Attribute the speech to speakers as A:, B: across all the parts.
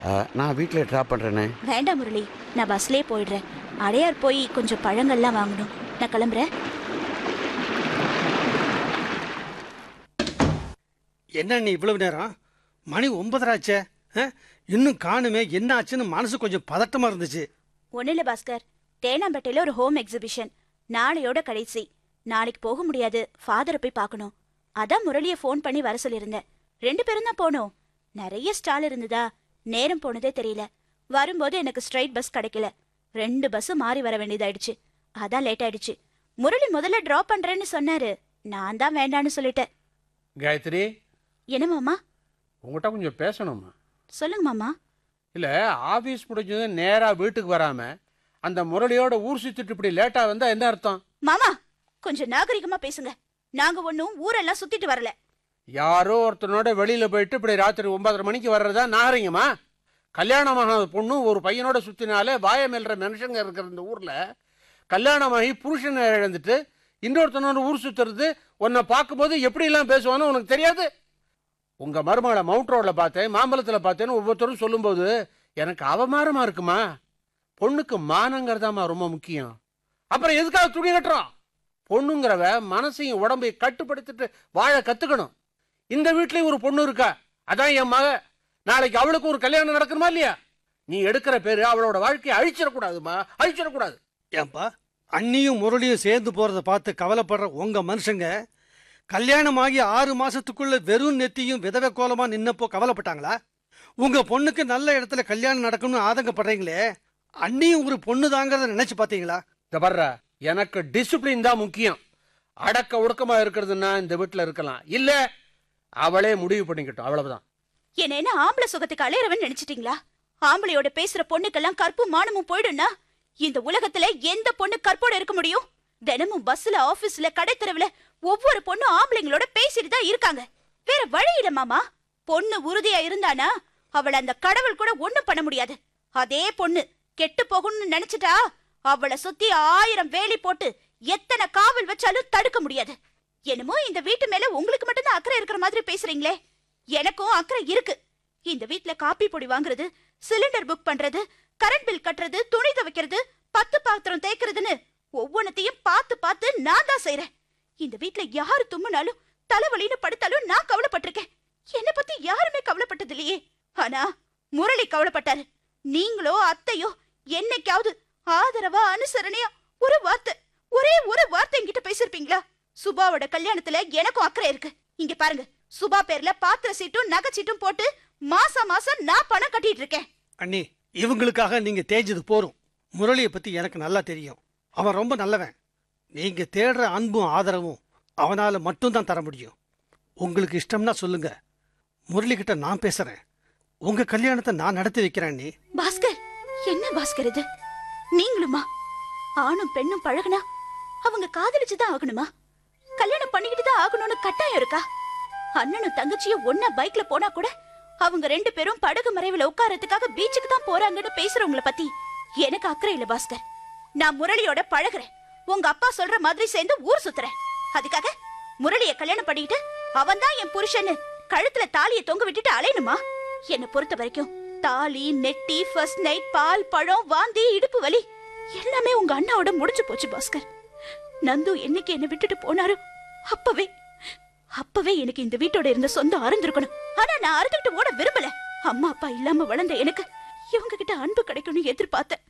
A: நான் வீட்டில் ட்ராப் பண்ணுறேனே
B: வேண்டாம் முரளி நான் பஸ்லயே போயிடுறேன் அடையார் போய் கொஞ்சம் பழங்கள்லாம் வாங்கணும் நான் கிளம்புறேன்
C: என்ன நீ இவ்வளவு நேரம் மணி ஒன்பதராச்சே ஆ? இன்னும் காணுமே என்ன ஆச்சுன்னு மனசு கொஞ்சம் பதட்டமா இருந்துச்சு
B: ஒன்றும் இல்லை பாஸ்கர் தேனாம்பேட்டையில் ஒரு ஹோம் எக்ஸிபிஷன் நாளையோட கடைசி நாளைக்கு போக முடியாது ஃபாதரை போய் பார்க்கணும் அதான் முரளியை ஃபோன் பண்ணி வர சொல்லியிருந்தேன் ரெண்டு பேரும் தான் போனோம் நிறைய ஸ்டால் இருந்ததா நேரம் போனதே தெரியல வரும்போது எனக்கு ஸ்ட்ரைட் பஸ் கிடைக்கல ரெண்டு பஸ் மாறி வர வேண்டியதாயிடுச்சு அதான் லேட் ஆயிடுச்சு முரளி முதல்ல டிராப் பண்றேன்னு சொன்னாரு நான் தான் வேண்டான்னு சொல்லிட்டேன்
D: காயத்ரி
B: என்ன மாமா
D: உங்ககிட்ட கொஞ்சம் பேசணுமா
B: சொல்லுங்க மாமா
D: இல்லை ஆஃபீஸ் முடிஞ்சது நேராக வீட்டுக்கு வராமல் அந்த முரளியோட ஊர் சுற்றிட்டு இப்படி லேட்டாக வந்தால் என்ன அர்த்தம்
B: மாமா கொஞ்சம் நாகரிகமா பேசுங்க நாங்க ஒன்னும் ஊரெல்லாம் சுத்திட்டு வரல
D: யாரோ ஒருத்தனோட வெளியில் போயிட்டு இப்படி ராத்திரி ஒன்பதரை மணிக்கு வர்றதா நாகரிகமா கல்யாணமான பொண்ணும் ஒரு பையனோட சுற்றினாலே வாய மேல்ற மனுஷங்க இருக்கிற இந்த ஊரில் கல்யாணமாகி புருஷனை இழந்துட்டு இன்னொருத்தனோட ஊர் சுற்றுறது உன்னை பார்க்கும்போது எப்படிலாம் பேசுவான்னு உனக்கு தெரியாது உங்கள் மருமகளை மவுண்ட் ரோடில் பார்த்தேன் மாம்பழத்தில் பார்த்தேன்னு ஒவ்வொருத்தரும் சொல்லும்போது எனக்கு அவமானமாக இருக்குமா பொண்ணுக்கு மானங்கிறதாம்மா ரொம்ப முக்கியம் அப்புறம் எதுக்காக துணி கட்டுறோம் பொண்ணுங்கிறவ மனசையும் உடம்பையும் கட்டுப்படுத்திட்டு வாழ கத்துக்கணும் இந்த வீட்லயும் ஒரு பொண்ணு இருக்கா அதான் என் மக நாளைக்கு அவளுக்கு ஒரு கல்யாணம் நடக்கணுமா இல்லையா நீ எடுக்கிற பேரு அவளோட வாழ்க்கையை அழிச்சிடக்கூடாதுமா அழிச்சிடக்கூடாது
C: ஏன்பா அண்ணியும் முரளியும் சேர்ந்து போறத பார்த்து கவலைப்படுற உங்க மனுஷங்க கல்யாணமாகி ஆறு மாசத்துக்குள்ள வெறும் நெத்தியும் விதவை கோலமா நின்னப்போ கவலைப்பட்டாங்களா உங்க பொண்ணுக்கு நல்ல இடத்துல கல்யாணம் நடக்கணும்னு ஆதங்கப்படுறீங்களே அண்ணியும் ஒரு பொண்ணு தாங்கிறத நினைச்சு பாத்தீங்களா
D: இந்த வர்ற எனக்கு டிசிப்ளின் தான் முக்கியம் அடக்க ஒடுக்கமா இருக்கிறதுன்னா இந்த வீட்டுல இருக்கலாம் இல்ல அவளே முடிவு பண்ணிக்கட்டும் அவ்வளவுதான்
B: என்ன என்ன ஆம்பளை சுகத்துக்கு அலையறவன் நினைச்சிட்டீங்களா ஆம்பளையோட பேசுற பொண்ணுக்கெல்லாம் கற்பும் மானமும் போயிடும்னா இந்த உலகத்துல எந்த பொண்ணு கற்போட இருக்க முடியும் தினமும் பஸ்ல ஆபீஸ்ல கடைத்தெருவுல ஒவ்வொரு பொண்ணும் ஆம்பளைங்களோட பேசிட்டு தான் இருக்காங்க வேற வழி இல்ல மாமா பொண்ணு உறுதியா இருந்தானா அவள அந்த கடவுள் கூட ஒண்ணும் பண்ண முடியாது அதே பொண்ணு கெட்டு போகணும்னு நினைச்சிட்டா அவளை சுத்தி ஆயிரம் வேலி போட்டு எத்தனை காவல் வச்சாலும் தடுக்க முடியாது என்னமோ இந்த வீட்டு மேல உங்களுக்கு மட்டும்தான் அக்கறை இருக்கிற மாதிரி பேசுறீங்களே எனக்கும் அக்கறை இருக்கு இந்த வீட்ல காப்பி பொடி வாங்குறது சிலிண்டர் புக் பண்றது கரண்ட் பில் கட்டுறது துணி துவைக்கிறது பத்து பாத்திரம் தேய்க்கிறதுன்னு ஒவ்வொன்னத்தையும் பார்த்து பார்த்து நான் தான் செய்றேன் இந்த வீட்ல யாரு தும்முனாலும் தலைவலின்னு படுத்தாலும் நான் கவலைப்பட்டிருக்கேன் என்ன பத்தி யாருமே கவலைப்பட்டது இல்லையே ஆனா முரளி கவலைப்பட்டாரு நீங்களோ அத்தையோ என்னைக்காவது ஆதரவா அனுசரணையா ஒரு வார்த்தை ஒரே ஒரு வார்த்தை என்கிட்ட பேசிருப்பீங்களா சுபாவோட கல்யாணத்துல எனக்கும் அக்கறை இருக்கு இங்க பாருங்க சுபா பேர்ல பாத்திர சீட்டும் நகை சீட்டும் போட்டு மாசம் மாசம் நான் பணம் கட்டிட்டு இருக்கேன்
C: அண்ணி இவங்களுக்காக நீங்க தேஞ்சது போரும் முரளியை பத்தி எனக்கு நல்லா தெரியும் அவன் ரொம்ப நல்லவன் நீங்க தேடுற அன்பும் ஆதரவும் அவனால மட்டும்தான் தர முடியும் உங்களுக்கு இஷ்டம்னா சொல்லுங்க முரளி கிட்ட நான் பேசுறேன் உங்க கல்யாணத்தை நான் நடத்தி வைக்கிறேன் அண்ணி
B: பாஸ்கர் என்ன பாஸ்கர் இது நீங்களுமா ஆணும் பெண்ணும் பழகுனா அவங்க காதலிச்சுதான் ஆகணுமா கல்யாணம் பண்ணிக்கிட்டு தான் ஆகணும்னு கட்டாயம் இருக்கா அண்ணனும் தங்கச்சியும் ஒன்னா பைக்ல போனா கூட அவங்க ரெண்டு பேரும் படகு மறைவுல உட்காரத்துக்காக பீச்சுக்கு தான் போறாங்கன்னு பேசுறவங்கள பத்தி எனக்கு அக்கறை இல்ல பாஸ்கர் நான் முரளியோட பழகுறேன் உங்க அப்பா சொல்ற மாதிரி சேர்ந்து ஊர் சுத்துறேன் அதுக்காக முரளிய கல்யாணம் பண்ணிக்கிட்டு அவன் தான் என் புருஷன்னு கழுத்துல தாலியை தொங்க விட்டுட்டு அலையணுமா என்ன பொறுத்த வரைக்கும் தாலி நெட்டி ஃபர்ஸ்ட் நைட் பால் பழம் வாந்தி இடுப்பு வலி எல்லாமே உங்க அண்ணாவோட முடிஞ்சு போச்சு பாஸ்கர் நந்து என்னைக்கு என்ன விட்டுட்டு போனாரோ அப்பவே அப்பவே எனக்கு இந்த வீட்டோட இருந்த சொந்தம் அறந்திருக்கணும் ஆனா நான் அறுத்துக்கிட்டு ஓட விரும்பல அம்மா அப்பா இல்லாம வளர்ந்த எனக்கு இவங்க கிட்ட அன்பு கிடைக்கும்னு எதிர்பார்த்தேன்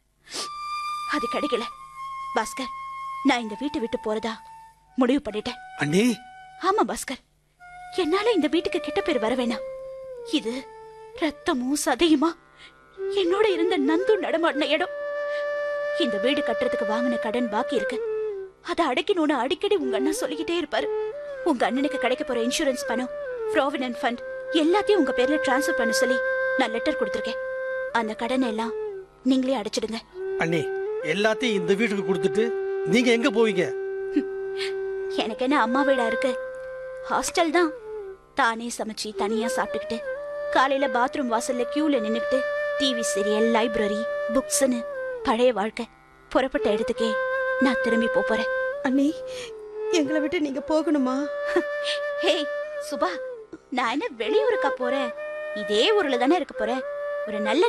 B: அது கிடைக்கல பாஸ்கர் நான் இந்த வீட்டை விட்டு போறதா முடிவு பண்ணிட்டேன்
C: அண்ணி
B: ஆமா பாஸ்கர் என்னால இந்த வீட்டுக்கு கெட்ட பேர் வர வேணாம் இது ரத்தமும் சதையுமா என்னோட இருந்த நந்து நடமாடின இடம் இந்த வீடு கட்டுறதுக்கு வாங்கின கடன் பாக்கி இருக்கு அதை அடைக்கணும்னு அடிக்கடி உங்க அண்ணன் சொல்லிக்கிட்டே இருப்பாரு உங்க அண்ணனுக்கு கிடைக்க போற இன்சூரன்ஸ் பணம் ப்ராவிடன்ட் ஃபண்ட் எல்லாத்தையும் உங்க பேர்ல டிரான்ஸ்ஃபர் பண்ண சொல்லி நான் லெட்டர் கொடுத்திருக்கேன் அந்த கடன் எல்லாம் நீங்களே அடைச்சிடுங்க
C: அண்ணி எல்லாத்தையும் இந்த வீட்டுக்கு கொடுத்துட்டு நீங்க எங்க போவீங்க
B: எனக்கு என்ன அம்மா வீடா இருக்கு ஹாஸ்டல் தான் தானே சமைச்சு தனியா சாப்பிட்டுக்கிட்டு காலையில பாத்ரூம் வாசல்ல கியூல நின்னுக்கிட்டு டிவி சீரியல் லைப்ரரி புக்ஸ்னு பழைய வாழ்க்கை புறப்பட்ட இடத்துக்கே நான் திரும்பி போப் போறேன்
E: அண்ணி எங்களை விட்டு நீங்க போகணுமா
B: ஹே சுபா நான் என்ன வெளியூருக்கா போறேன் இதே ஊர்ல தானே இருக்க போறேன் ஒரு நல்ல